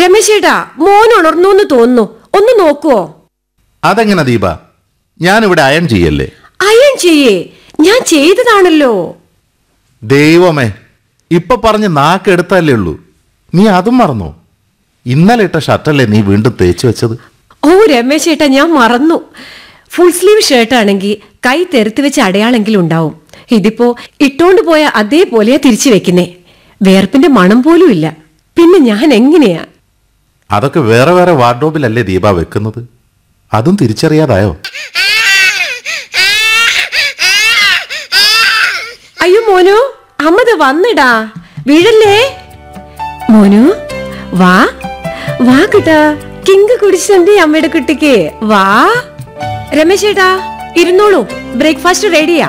രമേശേട്ടാ മോൻ ഉണർന്നു എന്ന് തോന്നുന്നു ഒന്ന് നോക്കുവോ അതെങ്ങനെ ദീപ ഞാനിവിടെ അയൺ ചെയ്യല്ലേ അയൺ ചെയ്യേ ഞാൻ ചെയ്തതാണല്ലോ ദൈവമേ ഇപ്പൊ പറഞ്ഞ് നാക്കെടുത്തല്ലേ ഉള്ളൂ നീ അതും മറന്നോ ഇന്നലെ ഇട്ട ഷർട്ടല്ലേ നീ വീണ്ടും തേച്ചു വെച്ചത് ഓ രമേശേട്ടാ ഞാൻ മറന്നു ഫുൾ സ്ലീവ് ഷർട്ട് ആണെങ്കിൽ കൈ തെറുത്ത് വെച്ച അടയാളെങ്കിലും ഉണ്ടാവും ഇതിപ്പോ ഇട്ടോണ്ട് പോയ അതേപോലെയാ തിരിച്ചു വെക്കുന്നേ വേർപ്പിന്റെ മണം പോലും ഇല്ല പിന്നെ ഞാൻ എങ്ങനെയാ അതൊക്കെ വേറെ വേറെ വാർഡ്രോബിലല്ലേ ദീപ വെക്കുന്നത് അതും തിരിച്ചറിയാതായോ അയ്യോ മോനു അമ്മത് വന്നിടാ വീഴല്ലേ മോനു വാ വാ കിട്ടാ കിങ്ക് കുടിച്ചിട്ടുണ്ട് അമ്മയുടെ കുട്ടിക്ക് വാ രമേശേട്ടാ ഇരുന്നോളൂ ബ്രേക്ക്ഫാസ്റ്റ് റെഡിയാ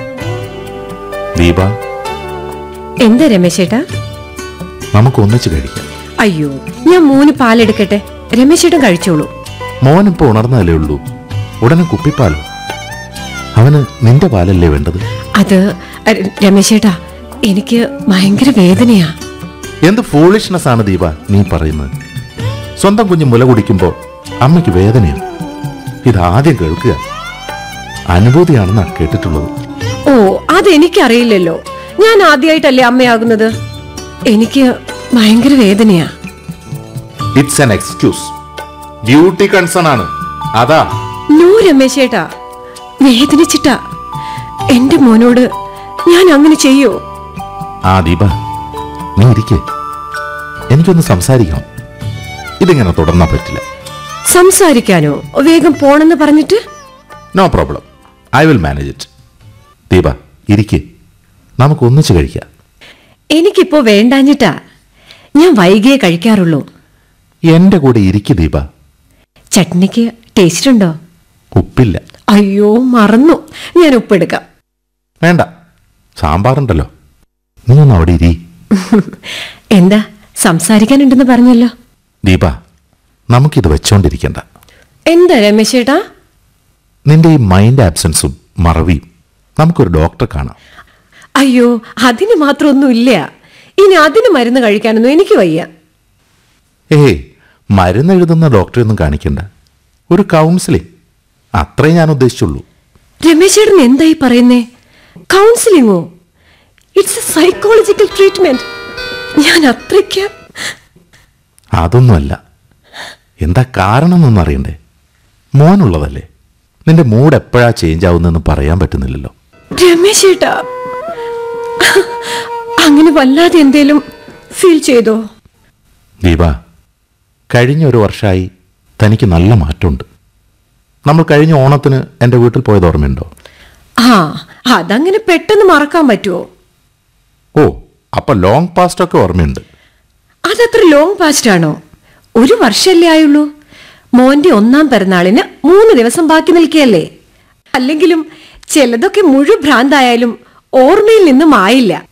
ദീപ എന്താ രമേശേട്ടാ നമുക്ക് ഒന്നിച്ച് കഴിക്കാം അയ്യോ ഞാൻ മോന് പാലെടുക്കട്ടെ രമേശേട്ടൻ കഴിച്ചോളൂ മോനിപ്പോ ഉണർന്നാലേ ഉള്ളൂ ഉടനെ കുപ്പിപ്പാലോ അവന് നിന്റെ പാലല്ലേ വേണ്ടത് അത് ര- രമേശേട്ടാ എനിക്ക് ഭയങ്കര വേദനയാ എന്ത് ഫൂളിഷ്നെസ് ആണ് ദീപ നീ പറയുന്നത് സ്വന്തം കുഞ്ഞ് മുല കുടിക്കുമ്പോ അമ്മയ്ക്ക് വേദനയാണ് ഇതാദ്യം കേൾക്കുക അനുഭൂതിയാണെന്നാ കേട്ടിട്ടുള്ളത് ഓ അതെനിക്കറിയില്ലല്ലോ ഞാൻ ആദ്യമായിട്ടല്ലേ അമ്മയാകുന്നത് എനിക്ക് ഭയങ്കര വേദനയാ it's an excuse duty concern ആണ് അതാ നോ രമേശേട്ടാ വേദനിച്ചിട്ടാ എന്റെ മോനോട് ഞാൻ അങ്ങനെ ചെയ്യോ ആ ദീപ നീ ഇരിക്കേ എനിക്കൊന്ന് സംസാരിക്കണം ഇതിങ്ങനെ തുടർന്നാ പറ്റില്ല സംസാരിക്കാനോ വേഗം പോണെന്ന് പറഞ്ഞിട്ട് no problem I will manage it Deepa ഇരിക്കേ നമുക്ക് ഒന്നിച്ച് കഴിക്കാം എനിക്കിപ്പോ വേണ്ടാഞ്ഞിട്ടാ ഞാൻ വൈകിയേ കഴിക്കാറുള്ളൂ എന്റെ കൂടെ ഇരിക്കു ദീപ ചട്നിക്ക് ടേസ്റ്റ് ഉണ്ടോ ഉപ്പില്ല അയ്യോ മറന്നു ഞാൻ ഉപ്പെടുക്കാം വേണ്ട സാമ്പാറുണ്ടല്ലോ നീ ഒന്ന് അവിടെ ഇരി എന്താ സംസാരിക്കാനുണ്ടെന്ന് പറഞ്ഞല്ലോ ദീപ നമുക്കിത് വെച്ചോണ്ടിരിക്കണ്ട എന്താ രമേശേട്ടാ നിന്റെ ഈ മൈൻഡ് ആബ്സെൻസും മറവിയും നമുക്കൊരു ഡോക്ടറെ കാണാം അയ്യോ അതിന് മാത്രമൊന്നും ഇല്ല ഇനി അതിന് മരുന്ന് കഴിക്കാനൊന്നും എനിക്ക് വയ്യ ഏയ് മരുന്ന് എഴുതുന്ന ഡോക്ടറെ ഒന്നും കാണിക്കണ്ട ഒരു കൗൺസിലിംഗ് അത്രേ ഞാൻ ഉദ്ദേശിച്ചുള്ളൂ രമേശേട്ടൻ എന്തായി പറയുന്നേ കൗൺസിലിങ്ങോ ഇറ്റ്സ് എ സൈക്കോളജിക്കൽ ട്രീറ്റ്മെന്റ് ഞാൻ അത്രയ്ക്ക് അതൊന്നുമല്ല എന്താ കാരണം എന്നൊന്നും അറിയണ്ടേ മോനുള്ളതല്ലേ നിന്റെ മൂഡ് എപ്പോഴാ ചേഞ്ച് ആവുന്നതെന്ന് പറയാൻ പറ്റുന്നില്ലല്ലോ രമേശേട്ടാ അങ്ങനെ വല്ലാതെ എന്തേലും ഫീൽ ചെയ്തോ ദീപ കഴിഞ്ഞ ഒരു വർഷമായി തനിക്ക് നല്ല മാറ്റമുണ്ട് നമ്മൾ കഴിഞ്ഞ ഓണത്തിന് എൻ്റെ വീട്ടിൽ പോയത് ഓർമ്മയുണ്ടോ ആ അതങ്ങനെ പെട്ടെന്ന് മറക്കാൻ പറ്റുമോ ഓ അപ്പൊ ലോങ് പാസ്റ്റ് ഒക്കെ ഓർമ്മയുണ്ട് അതത്ര ലോങ് പാസ്റ്റ് ആണോ ഒരു വർഷല്ലേ ആയുള്ളൂ മോന്റെ ഒന്നാം പിറന്നാളിന് മൂന്ന് ദിവസം ബാക്കി നിൽക്കുകയല്ലേ അല്ലെങ്കിലും ചിലതൊക്കെ മുഴു ഭ്രാന്തായാലും ഓർമ്മയിൽ നിന്നും ആയില്ല